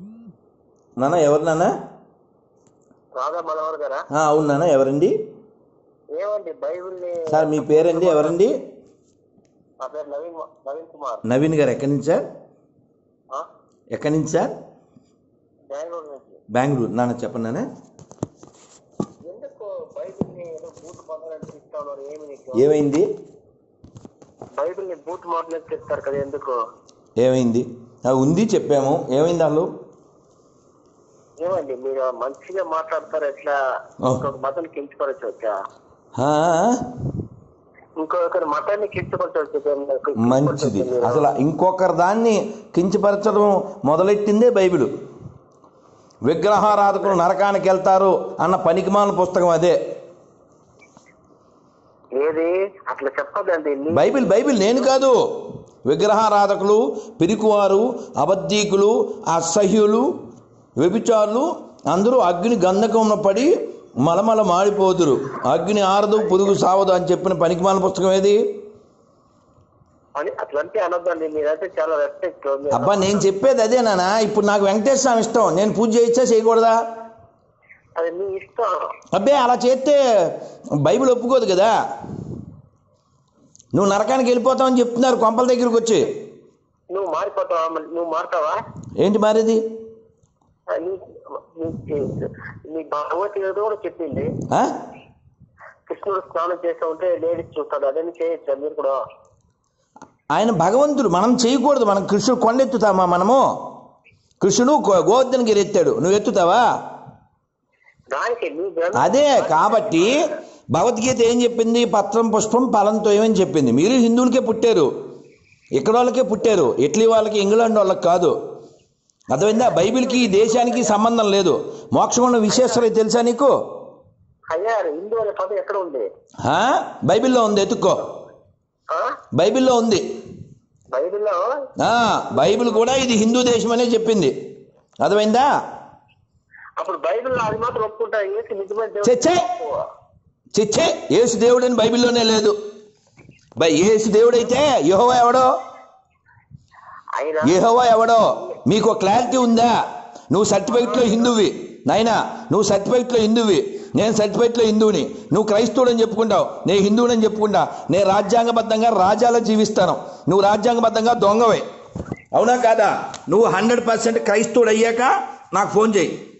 నాన్న ఎవరు నాన్న రాధా మనోహర్ గారా ఆ, అవును నాన్న ఎవరండి ఏమండి బైబిల్ని సార్ మీ పేరండి ఎవరండి నా పేరు నవీన్ నవీన్ కుమార్ నవీన్ గారు ఎక్కడి నుంచి సార్ ఆ? ఎక్కడి నుంచి సార్ బెంగళూరు నుంచి బెంగళూరు నాన్న చెప్పండి నాన్న ఎందుకు బైబిల్ని ఏదో బూట్ పొందాలని ఇస్తా ఉన్నారు ఏమి నీకు ఏమైంది బైబిల్ని బూట్ మాటలు ఇస్తారు కదా ఎందుకు ఏమైంది ఆ, ఉంది చెప్పాము ఏమైంది వాళ్ళు ఏమండి మీరు మంచిగా మాట్లాడతారు ఎట్లా ఓ. ఇంకొక మతాన్ని కించపరచవచ్చా ఆ, ఇంకొకరి మతాన్ని కించపరచవచ్చు మంచిది అసలు ఇంకొకరు దాన్ని కించపరచడం మొదలెట్టిందే బైబిల్ విగ్రహారాధకులు నరకానికి వెళ్తారు అన్న పనికిమాల పుస్తకం అదే ఏది అట్లా చెప్పదండి నీ- బైబిల్ బైబిల్ నేను కాదు విగ్రహారాధకులు పిరికువారు అబద్ధీకులు అసహ్యులు వ్యభిచారులు అందరూ అగ్ని గంధకంలో పడి మలమల మాడిపోదురు అగ్ని ఆరదు పురుగు సావదు అని చెప్పిన పనికిమాల పుస్తకం ఏది అని అట్లంటే అనొద్దండి మీరైతే చాలా రెస్పెక్ట్ అబ్బా నేను చెప్పేది అదే నాన్న ఇప్పుడు నాకు వెంకటేశ్వర స్వామి ఇష్టం నేను పూజ చేయొచ్చా చేయకూడదా అది మీ ఇష్టం అబ్బే అలా చేస్తే బైబిల్ ఒప్పుకోదు కదా నువ్వు నరకానికి వెళ్ళిపోతావని చెప్తున్నారు కొంపల దగ్గరికి వచ్చి నువ్వు మారిపోతావా మళ్ళీ నువ్వు మారుతావా ఏంటి మారేది ఆ, నీ నీ- నీ భగవద్గీత కూడా చెప్పింది ఆ? కృష్ణుడు స్నానం చేస్తూ ఉంటే లేడీస్ చూస్తాడు అదే చేయొచ్చా మీరు కూడా ఆయన భగవంతుడు మనం చేయకూడదు మనం కృష్ణుడు కొండెత్తుతామా మనము కృష్ణుడు గో- గోవర్ధనగిరి ఎత్తాడు నువ్వు ఎత్తుతావా దానికి నీ గ్రంథం అదే కాబట్టి భగవద్గీత ఏం చెప్పింది పత్రం పుష్పం ఫలంతో ఏమని చెప్పింది మీరు హిందువులకే పుట్టారు ఇక్కడ వాళ్ళకే పుట్టారు ఇటలీ వాళ్ళకి ఇంగ్లాండ్ వాళ్ళకి కాదు అర్థమైందా బైబిల్కి ఈ దేశానికి సంబంధం లేదు మోక్షగుణ విశేషాలు తెలుసా నీకు అయ్యా హిందూ అనే పదం ఎక్కడ ఉంది ఆ? బైబిల్లో ఉంది ఎత్తుక్కో ఆ? బైబిల్లో ఉంది బైబిల్లో ఆ, బైబిల్ కూడా ఇది హిందూ దేశం అనే చెప్పింది అర్థమైందా అప్పుడు బైబిల్లో అది మాత్రం ఒప్పుకుంటా ఏసి నిజమైన చచ్చే చిచ్చే యేసు దేవుడని బైబిల్లోనే లేదు బై యేసు దేవుడైతే యెహోవా ఎవడో ఆయన యెహోవా ఎవడో మీకు క్లారిటీ ఉందా నువ్వు సర్టిఫికెట్లో హిందువి నాయనా నువ్వు సర్టిఫికెట్లో హిందువి నేను సర్టిఫికెట్లో హిందువుని నువ్వు క్రైస్తవుడని చెప్పుకుంటావు నేను హిందువునని చెప్పుకుంటా నేను రాజ్యాంగబద్ధంగా రాజ్యాలో జీవిస్తాను నువ్వు రాజ్యాంగబద్ధంగా దొంగవే అవునా కాదా నువ్వు హండ్రెడ్ పర్సెంట్ క్రైస్తవుడు అయ్యాక నాకు ఫోన్ చేయి